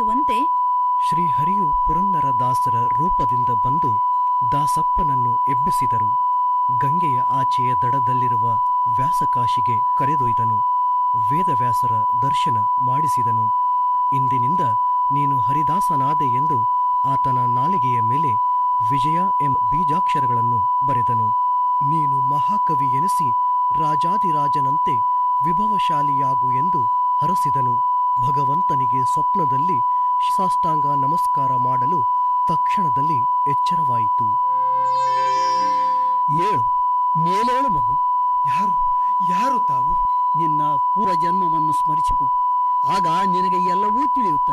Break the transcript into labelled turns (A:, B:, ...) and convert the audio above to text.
A: ತಿಳಿಸುವಂತೆ
B: ಶ್ರೀಹರಿಯು ಪುರಂದರ ದಾಸರ ರೂಪದಿಂದ ಬಂದು ದಾಸಪ್ಪನನ್ನು ಎಬ್ಬಿಸಿದರು ಗಂಗೆಯ ಆಚೆಯ ದಡದಲ್ಲಿರುವ ವ್ಯಾಸಕಾಶಿಗೆ ಕರೆದೊಯ್ದನು ವೇದವ್ಯಾಸರ ದರ್ಶನ ಮಾಡಿಸಿದನು ಇಂದಿನಿಂದ ನೀನು ಹರಿದಾಸನಾದೆ ಎಂದು ಆತನ ನಾಲಿಗೆಯ ಮೇಲೆ ವಿಜಯ ಎಂಬ ಬೀಜಾಕ್ಷರಗಳನ್ನು ಬರೆದನು ನೀನು ಮಹಾಕವಿ ಎನಿಸಿ ರಾಜಾದಿರಾಜನಂತೆ ವಿಭವಶಾಲಿಯಾಗು ಎಂದು ಹರಸಿದನು ಭಗವಂತನಿಗೆ ಸ್ವಪ್ನದಲ್ಲಿ ಸಾಷ್ಟಾಂಗ ನಮಸ್ಕಾರ ಮಾಡಲು ತಕ್ಷಣದಲ್ಲಿ ಎಚ್ಚರವಾಯಿತು
C: ಏಳು ಮೇಲೇಳು ಮಗು
D: ಯಾರು ಯಾರು ತಾವು
C: ನಿನ್ನ ಪೂರ್ವ ಜನ್ಮವನ್ನು ಸ್ಮರಿಸಿಕೊ ಆಗ ನಿನಗೆ ಎಲ್ಲವೂ ತಿಳಿಯುತ್ತದೆ